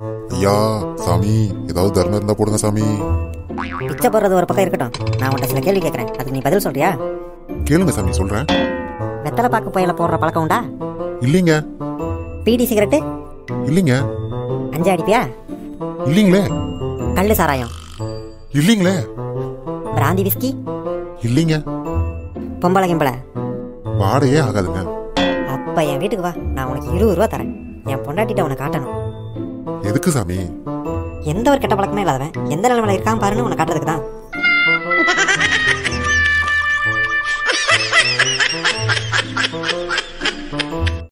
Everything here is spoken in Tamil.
ஐயா சாமி ஏதாவது தர்மம் இருந்தா போடுங்க சாமி பிச்சை போடுறது ஒரு பக்கம் இருக்கட்டும் நான் உன்கிட்ட சில கேள்வி கேட்குறேன் அதுக்கு நீ பதில் சொல்றியா கேளுங்க சாமி சொல்றேன் வெத்தலை பாக்கு புயல போடுற பழக்கம் உண்டா இல்லைங்க பீடி சிகரெட்டு இல்லைங்க அஞ்சு அடிப்பியா இல்லைங்களே கள்ளு சாராயம் இல்லைங்களே பிராந்தி விஸ்கி இல்லைங்க பொம்பளை கிம்பளை வாடையே ஆகாதுங்க அப்ப என் வீட்டுக்கு வா நான் உனக்கு இருபது ரூபா தரேன் என் பொண்டாட்டிட்ட உனக்கு காட்டணும் எதுக்கு சாமி எந்த ஒரு கெட்ட பழக்கமே இல்லாதவன் எந்த நிலைமையில இருக்கான் பாருன்னு உனக்கு காட்டுறதுக்கு தான்